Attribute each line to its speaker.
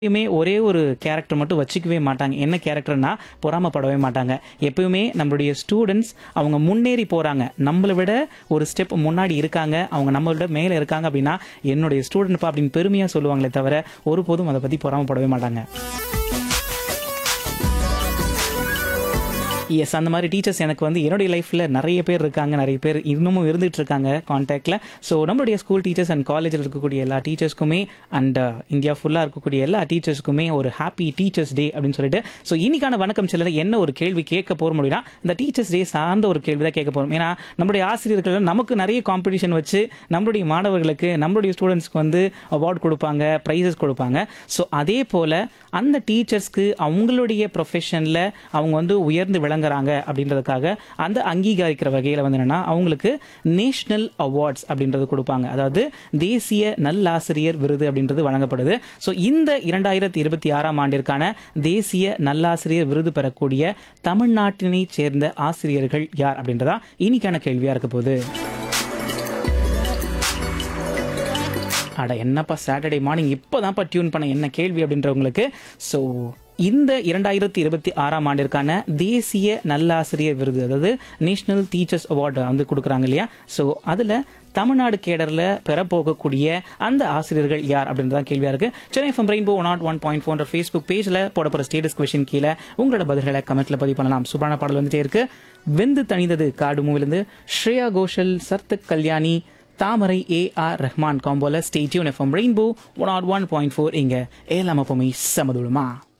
Speaker 1: எப்பயுமே ஒரே ஒரு கேரக்டர் மட்டும் வச்சுக்கவே மாட்டாங்க என்ன கேரக்டர்னா பொறாமப்படவே மாட்டாங்க எப்பயுமே நம்மளுடைய ஸ்டூடெண்ட்ஸ் அவங்க முன்னேறி போறாங்க நம்மளை விட ஒரு ஸ்டெப் முன்னாடி இருக்காங்க அவங்க நம்மளை விட மேலே இருக்காங்க அப்படின்னா என்னுடைய ஸ்டூடெண்ட் அப்படின்னு பெருமையா சொல்லுவாங்களே தவிர ஒருபோதும் அதை பத்தி பொறாமப்படவே மாட்டாங்க எஸ் அந்த மாதிரி டீச்சர்ஸ் எனக்கு வந்து என்னுடைய லைஃப்பில் நிறைய பேர் இருக்காங்க நிறைய பேர் இன்னமும் இருந்துட்டு இருக்காங்க கான்டாக்டில் ஸோ நம்மளுடைய ஸ்கூல் டீச்சர்ஸ் அண்ட் காலேஜில் இருக்கக்கூடிய எல்லா டீச்சர்ஸ்க்குமே அண்ட் இந்தியா ஃபுல்லாக இருக்கக்கூடிய எல்லா டீச்சர்ஸ்க்குமே ஒரு ஹாப்பி டீச்சர்ஸ் டே அப்படின்னு சொல்லிட்டு ஸோ இன்னைக்கான வணக்கம் சிலர் என்ன ஒரு கேள்வி கேட்க போகிறோம் அப்படின்னா இந்த டீச்சர்ஸ் டே சார்ந்த ஒரு கேள்வி தான் கேட்க போகிறோம் ஏன்னா நம்மளுடைய ஆசிரியர்கள் நமக்கு நிறைய காம்படிஷன் வச்சு நம்மளுடைய மாணவர்களுக்கு நம்மளுடைய ஸ்டூடெண்ட்ஸ்க்கு வந்து அவார்ட் கொடுப்பாங்க ப்ரைஸஸ் கொடுப்பாங்க ஸோ அதே போல் அந்த டீச்சர்ஸ்க்கு அவங்களுடைய ப்ரொஃபஷனில் அவங்க வந்து உயர்ந்து விளங்குறாங்க அப்படின்றதுக்காக அந்த அங்கீகரிக்கிற வகையில் வந்து என்னன்னா அவங்களுக்கு நேஷனல் அவார்ட்ஸ் அப்படின்றது கொடுப்பாங்க அதாவது தேசிய நல்லாசிரியர் விருது அப்படின்றது வழங்கப்படுது ஸோ இந்த இரண்டாயிரத்தி இருபத்தி ஆறாம் ஆண்டிற்கான தேசிய நல்லாசிரியர் விருது பெறக்கூடிய தமிழ்நாட்டினை சேர்ந்த ஆசிரியர்கள் யார் அப்படின்றதா இன்னைக்கான கேள்வியா இருக்க போகுது அட என்னப்பா சாட்டர்டே மார்னிங் இப்போதான்ப்பா டியூன் பண்ண என்ன கேள்வி அப்படின்றவங்களுக்கு ஸோ இந்த இரண்டாயிரத்தி இருபத்தி ஆறாம் ஆண்டிற்கான தேசிய நல்லாசிரியர் விருது அதாவது நேஷனல் டீச்சர்ஸ் அவார்டு வந்து கொடுக்குறாங்க இல்லையா ஸோ அதில் தமிழ்நாடு கேடரில் பெறப்போகக்கூடிய அந்த ஆசிரியர்கள் யார் அப்படின்றதான் கேள்வியாக இருக்கு Chennai FM rainbow naught one point four Facebook பேஜில் போடப்படுற ஸ்டேட்டஸ் கொஷின் கீழே உங்களோட பதில்களை கமெண்ட்ல பதிவு பண்ணலாம் சூப்பரான பாடல் வந்துட்டே இருக்கு வெந்து தணிந்தது காடு மூவிலிருந்து ஸ்ரேயா கோஷல் சர்த்தக் கல்யாணி தாமரை ஏ ஆர் ரஹ்மான் காம்போல stay tuned FM rainbow one naught one point four இங்கே ஏலாம் அப்போமே சமதுடுமா